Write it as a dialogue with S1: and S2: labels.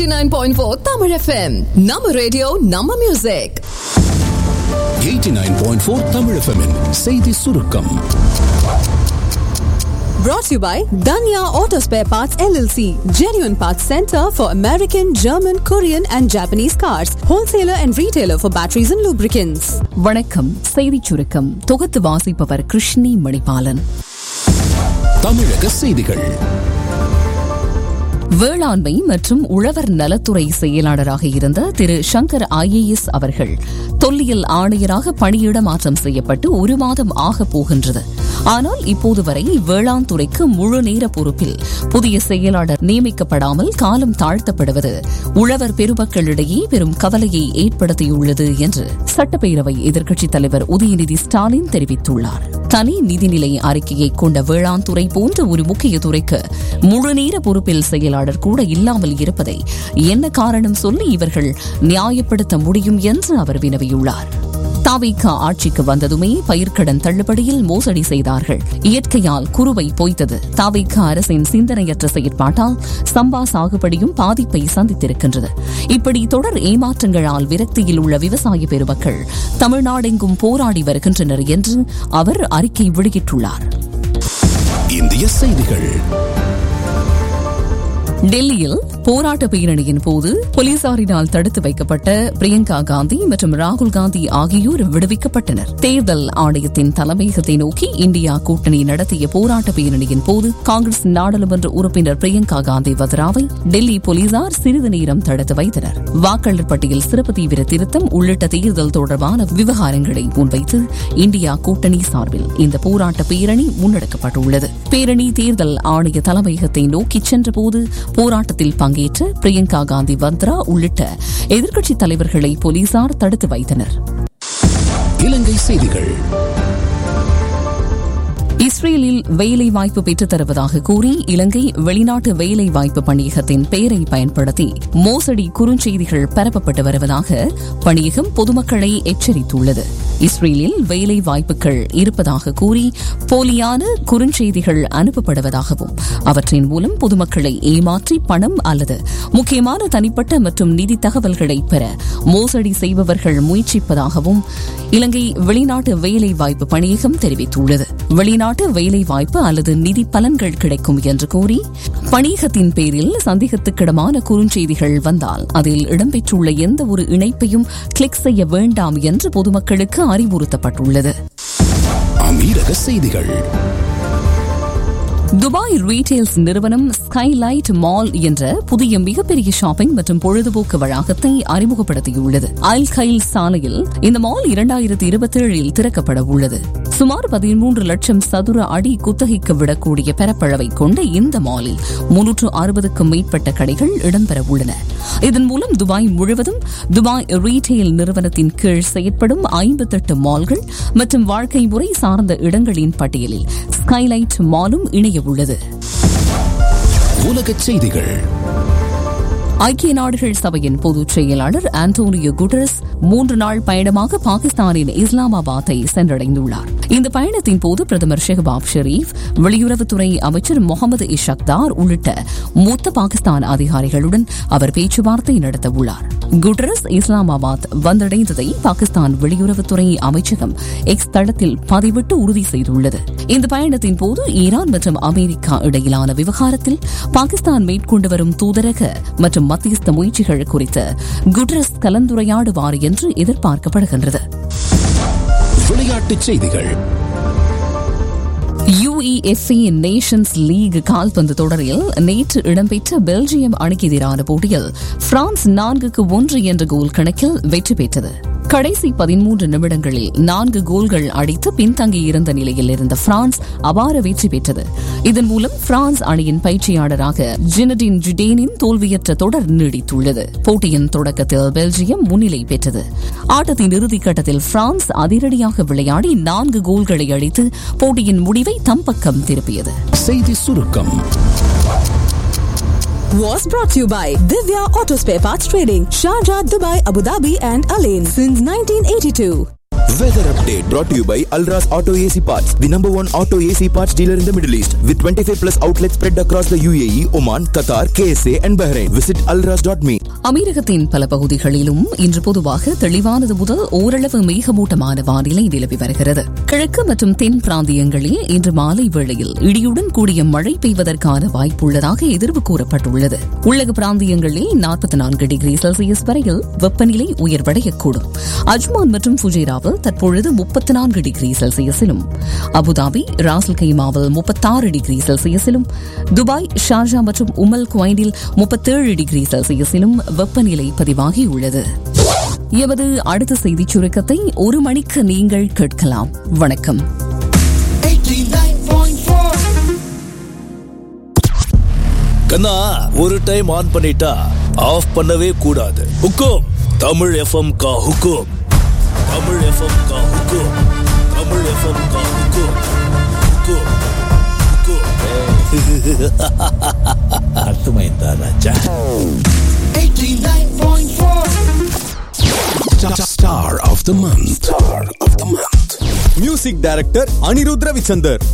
S1: 89.4 Tamil FM. நம்ம radio நம்ம music
S2: 89.4 Tamil FM -இன் செய்தி சுருக்கம்
S1: brought to you by Danya Auto Spare Parts LLC, genuine parts center for American, German, Korean and Japanese cars, wholesaler and retailer for batteries and lubricants.
S3: வணக்கம் செய்திச் சுருக்கம் தொகுத்து வாசிப்பவர் கிருஷ்ணி மணிபாலன்
S2: தமிழக செய்திகள்
S3: வேளாண்மை மற்றும் உழவர் நலத்துறை செயலாளராக இருந்த திரு சங்கர் ஐஏஎஸ் அவர்கள் தொல்லியல் ஆணையராக பணியிட மாற்றம் செய்யப்பட்டு ஒரு மாதம் ஆக போகின்றது ஆனால் இப்போது வரை வேளாண் துறைக்கு முழு நேர பொறுப்பில் புதிய செயலாளர் நியமிக்கப்படாமல் காலம் தாழ்த்தப்படுவது உழவர் பெருமக்களிடையே பெரும் கவலையை ஏற்படுத்தியுள்ளது என்று சட்டப்பேரவை எதிர்க்கட்சித் தலைவர் உதயநிதி ஸ்டாலின் தெரிவித்துள்ளார் தனி நிதிநிலை அறிக்கையை கொண்ட வேளாண் துறை போன்ற ஒரு முக்கிய துறைக்கு முழுநேர பொறுப்பில் செயலாளர் கூட இல்லாமல் இருப்பதை என்ன காரணம் சொல்லி இவர்கள் நியாயப்படுத்த முடியும் என்று அவர் வினவியுள்ளார் தாவிக ஆட்சிக்கு வந்ததுமே பயிர்க்கடன் தள்ளுபடியில் மோசடி செய்தார்கள் இயற்கையால் குருவை பொய்த்தது தாவிக அரசின் சிந்தனையற்ற செயற்பாட்டால் சம்பா சாகுபடியும் பாதிப்பை சந்தித்திருக்கின்றது இப்படி தொடர் ஏமாற்றங்களால் விரக்தியில் உள்ள விவசாய பெருமக்கள் தமிழ்நாடெங்கும் போராடி வருகின்றனர் என்று அவர் அறிக்கை வெளியிட்டுள்ளார்
S2: இந்திய செய்திகள்
S3: டெல்லியில் போராட்ட பேரணியின் போது போலீசாரினால் தடுத்து வைக்கப்பட்ட பிரியங்கா காந்தி மற்றும் ராகுல் காந்தி ஆகியோர் விடுவிக்கப்பட்டனர் தேர்தல் ஆணையத்தின் தலைமையகத்தை நோக்கி இந்தியா கூட்டணி நடத்திய போராட்ட பேரணியின் போது காங்கிரஸ் நாடாளுமன்ற உறுப்பினர் பிரியங்கா காந்தி வத்ராவை டெல்லி போலீசார் சிறிது நேரம் தடுத்து வைத்தனர் வாக்காளர் பட்டியல் சிறப்பு தீவிர திருத்தம் உள்ளிட்ட தேர்தல் தொடர்பான விவகாரங்களை முன்வைத்து இந்தியா கூட்டணி சார்பில் இந்த போராட்ட பேரணி முன்னெடுக்கப்பட்டுள்ளது பேரணி தேர்தல் ஆணைய தலைமையகத்தை நோக்கிச் சென்றபோது போராட்டத்தில் பங்கேற்ற பிரியங்கா காந்தி வத்ரா உள்ளிட்ட எதிர்க்கட்சித் தலைவர்களை போலீசார் தடுத்து வைத்தனர்
S2: இலங்கை செய்திகள்
S3: இஸ்ரேலில் வேலை வாய்ப்பு பெற்றுத் தருவதாக கூறி இலங்கை வெளிநாட்டு வேலை வாய்ப்பு பணியகத்தின் பெயரை பயன்படுத்தி மோசடி குறுஞ்செய்திகள் பரப்பப்பட்டு வருவதாக பணியகம் பொதுமக்களை எச்சரித்துள்ளது இஸ்ரேலில் வேலை வாய்ப்புகள் இருப்பதாக கூறி போலியான குறுஞ்செய்திகள் அனுப்பப்படுவதாகவும் அவற்றின் மூலம் பொதுமக்களை ஏமாற்றி பணம் அல்லது முக்கியமான தனிப்பட்ட மற்றும் நிதி தகவல்களை பெற மோசடி செய்பவர்கள் முயற்சிப்பதாகவும் இலங்கை வெளிநாட்டு வேலை வாய்ப்பு பணியகம் தெரிவித்துள்ளது வெளிநாட்டு வேலை வாய்ப்பு அல்லது நிதி பலன்கள் கிடைக்கும் என்று கூறி பணியகத்தின் பேரில் சந்தேகத்துக்கிடமான குறுஞ்செய்திகள் வந்தால் அதில் இடம்பெற்றுள்ள எந்த ஒரு இணைப்பையும் கிளிக் செய்ய வேண்டாம் என்று பொதுமக்களுக்கு அறிவுறுத்தப்பட்டுள்ளது
S2: அமீரக செய்திகள்
S3: துபாய் ரீட்டெயில்ஸ் நிறுவனம் ஸ்கைலைட் மால் என்ற புதிய மிகப்பெரிய ஷாப்பிங் மற்றும் பொழுதுபோக்கு வளாகத்தை அறிமுகப்படுத்தியுள்ளது அல் கைல் சாலையில் இந்த மால் இரண்டாயிரத்தி இருபத்தி ஏழில் திறக்கப்பட உள்ளது சுமார் பதிமூன்று லட்சம் சதுர அடி குத்தகைக்கு விடக்கூடிய பரப்பளவை கொண்ட இந்த மாலில் முன்னூற்று அறுபதுக்கும் மேற்பட்ட கடைகள் இடம்பெற உள்ளன இதன் மூலம் துபாய் முழுவதும் துபாய் ரீட்டெயில் நிறுவனத்தின் கீழ் செயற்படும் ஐம்பத்தெட்டு மால்கள் மற்றும் வாழ்க்கை முறை சார்ந்த இடங்களின் பட்டியலில் ஸ்கைலைட் மாலும் இணைய உள்ளது
S2: உலக செய்திகள்
S3: ஐக்கிய நாடுகள் சபையின் பொதுச் செயலாளர் ஆண்டோனியோ குட்டரஸ் மூன்று நாள் பயணமாக பாகிஸ்தானின் இஸ்லாமாபாத்தை சென்றடைந்துள்ளார் இந்த பயணத்தின் போது பிரதமர் ஷெஹபாப் ஷெரீப் வெளியுறவுத்துறை அமைச்சர் முகமது இஷக்தார் உள்ளிட்ட மூத்த பாகிஸ்தான் அதிகாரிகளுடன் அவர் பேச்சுவார்த்தை நடத்த உள்ளார் குட்டரஸ் இஸ்லாமாபாத் வந்தடைந்ததை பாகிஸ்தான் வெளியுறவுத்துறை அமைச்சகம் எக்ஸ் தளத்தில் பதிவிட்டு உறுதி செய்துள்ளது இந்த பயணத்தின் போது ஈரான் மற்றும் அமெரிக்கா இடையிலான விவகாரத்தில் பாகிஸ்தான் மேற்கொண்டு வரும் தூதரக மற்றும் மத்தியஸ்த முயற்சிகள் குறித்து குட்ரஸ் கலந்துரையாடுவார் என்று எதிர்பார்க்கப்படுகின்றது
S2: விளையாட்டுச் செய்திகள்
S3: யுஇஎஃப்இ நேஷன்ஸ் லீக் கால்பந்து தொடரில் நேற்று இடம்பெற்ற பெல்ஜியம் அணிக்கு எதிரான போட்டியில் பிரான்ஸ் நான்குக்கு ஒன்று என்ற கோல் கணக்கில் வெற்றி பெற்றது கடைசி பதிமூன்று நிமிடங்களில் நான்கு கோல்கள் அடித்து பின்தங்கியிருந்த நிலையில் இருந்த பிரான்ஸ் அபார வெற்றி பெற்றது இதன் மூலம் பிரான்ஸ் அணியின் பயிற்சியாளராக ஜினடின் ஜுடேனின் தோல்வியற்ற தொடர் நீடித்துள்ளது போட்டியின் தொடக்கத்தில் பெல்ஜியம் முன்னிலை பெற்றது ஆட்டத்தின் இறுதிக்கட்டத்தில் பிரான்ஸ் அதிரடியாக விளையாடி நான்கு கோல்களை அடித்து போட்டியின் முடிவை தம் பக்கம் திருப்பியது
S2: செய்தி சுருக்கம்
S1: Was brought to you by Divya Auto Spare Parts Trading, Sharjah, Dubai, Abu Dhabi, and Alain since 1982.
S4: Weather update brought to you by Alras Auto AC Parts, the number one auto AC parts dealer in the Middle East, with 25 plus outlets spread across the UAE, Oman, Qatar, KSA, and Bahrain. Visit alras.me.
S3: அமீரகத்தின் பல பகுதிகளிலும் இன்று பொதுவாக தெளிவானது முதல் ஓரளவு மேகமூட்டமான வானிலை நிலவி வருகிறது கிழக்கு மற்றும் தென் பிராந்தியங்களில் இன்று மாலை வேளையில் இடியுடன் கூடிய மழை பெய்வதற்கான வாய்ப்புள்ளதாக எதிர்வு கூறப்பட்டுள்ளது உள்ளக பிராந்தியங்களில் நாற்பத்தி நான்கு டிகிரி செல்சியஸ் வரையில் வெப்பநிலை உயர்வடையக்கூடும் அஜ்மான் மற்றும் ஃபுஜேராவில் தற்பொழுது முப்பத்தி நான்கு டிகிரி செல்சியஸிலும் அபுதாபி ராசல் கைமாவில் முப்பத்தாறு டிகிரி செல்சியஸிலும் துபாய் ஷார்ஜா மற்றும் உமல் குவைனில் முப்பத்தேழு டிகிரி செல்சியஸிலும் வெப்பநிலை பதிவாகியுள்ளது எமது அடுத்த செய்திச் சுருக்கத்தை ஒரு மணிக்கு நீங்கள் கேட்கலாம் வணக்கம்
S5: கண்ணா ஒரு டைம் ஆன் பண்ணிட்டா ஆஃப் பண்ணவே கூடாது ஹுக்கும் தமிழ் எஃப்எம் கா ஹுக்கும் தமிழ் எஃப்எம் கா ஹுக்கும் தமிழ் எஃப்எம் கா ஹுக்கும் ஹுக்கும் ஹுக்கும் அர்த்தமைந்தா ராஜா
S2: Star of the month. Star of the month.
S6: Music director Anirudh Ravichander